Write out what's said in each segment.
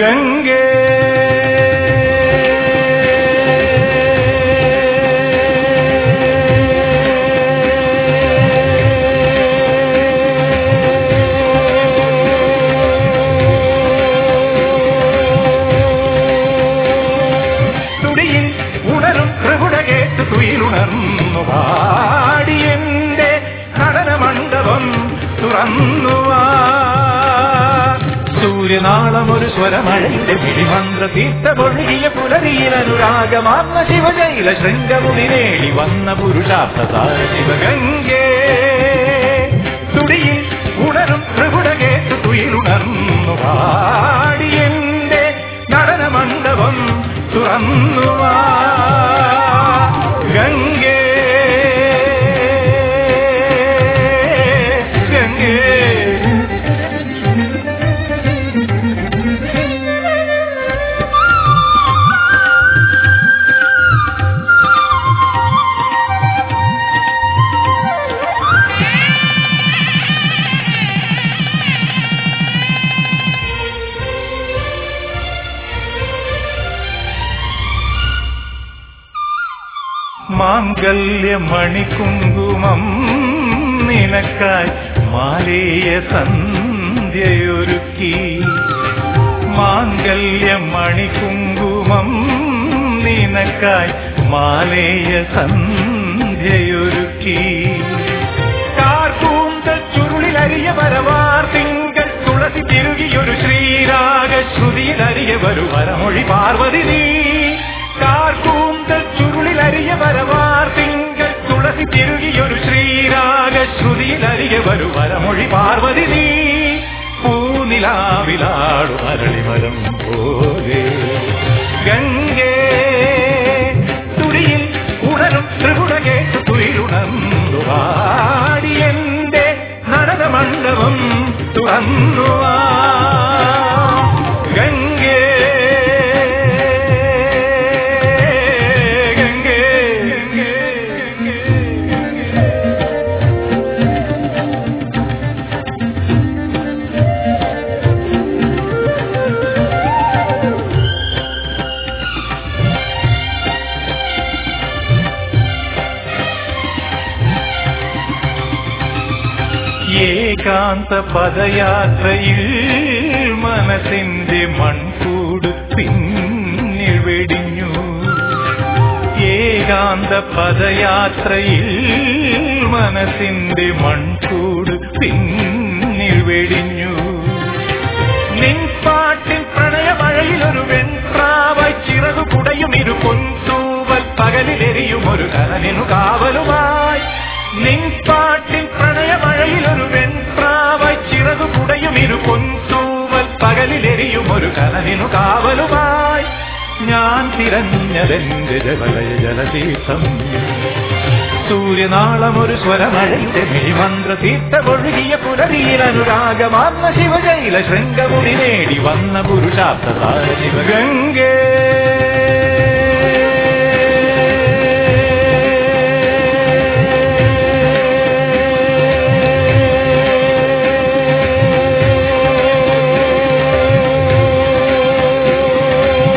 ഗംഗേ തുടിയിൽ ഉണരും പ്രഭുട കേട്ട് തുയിലുണർന്നു പാടിയെന്റെ നടനമണ്ഡപം തുറന്നു വാ. സൂര്യനാളം ഒരു സ്വരമഴയുടെ പിടിമന്ത്ര തീർത്ഥമൊഴുകിയ പുലരിയിൽ അനുരാഗമാർന്ന ശിവജൈല ശൃംഗമുടി നേടി വന്ന പുരുഷാർത്ഥ ശിവഗംഗേ തുടിയിൽ ഉണരും പ്രഭുട കേട്ട് തുയിലുണർന്നു പാടിയെന്റെ നടനമണ്ഡപം തുറന്നു വാ. ഗംഗേ ഗംഗേ മാംഗല്യമണികുങ്കുമം നിനക്കായി മാലേയ സന്ധ്യയൊരുക്കി മാംഗല്യമണികുങ്കുമം നിനക്കായി മാലേയ സന്ധ്യയൊരുക്കി കാർക്കൂന്ത ചുരുളിലരിയ വരവാർ തിങ്കൾ തുളസി തിരുകിയൊരു ശ്രീരാഗ ശ്രുതിയിലരിയ വരു വരമൊഴി പാർവതി നീ കാർക്കൂന്ത ചുരുളിലരിയ വരവാർ തിങ്കൾ തുളസി തിരുകിയൊരു ശ്രീരാഗ ശ്രുതിയിലരിയ വരു വരമൊഴി പാർവതി നീ പൂനിലാവിലാടു അരളിമരം പോലെ ഗംഗേ തുടിയിൽ ഉണരും ത്രിപുട കേട്ട് തുയിലുണർന്നു പാടിയെന്റെ നടനമണ്ഡപം തുറന്നു വാ. ഗംഗേ ഗംഗേ ഗംഗേ ഗംഗേ ഏകാന്ത പദയാത്രയിൽ മനസ്സിന്റെ മൺകൂട് പിന്നിൽ വെടിഞ്ഞു ഏകാന്ത പദയാത്രയിൽ മനസ്സിന്റെ മൺകൂട് പിന്നിൽ വെടിഞ്ഞു നിൻപാട്ടിൻ പ്രണയമഴയിലൊരു വെൺപ്രാവായി ചിറകു കുടയും ഇരു പൊൻതൂവൽ പകലിലെറിയും ഒരു കനലിനു കാവലുമായി നിൻപാട്ടിൻ പ്രണയമഴയിലൊരു വെൺപ്രാവായി ചിറകു കുടയും ഇരു പൊൻതൂവൽ പകലിലെറിയും ഒരു കനലിനു കാവലുമായി ഞാൻ തിരഞ്ഞതെന്റെ ജലയ ജലതീർത്ഥം സൂര്യനാളം ഒരു സ്വരമഴയുടെ മിഴിമന്ത്ര തീർത്ഥമൊഴുകിയ പുലരിയിൽ അനുരാഗമാർന്ന ശിവജൈല ശൃംഗമുടി നേടി വന്ന പുരുഷാർത്ഥ ശിവഗംഗേ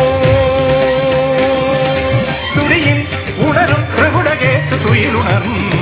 തുടിയിൽ ഉണരും പ്രഭുട കേട്ട് തുയിലുണർന്നു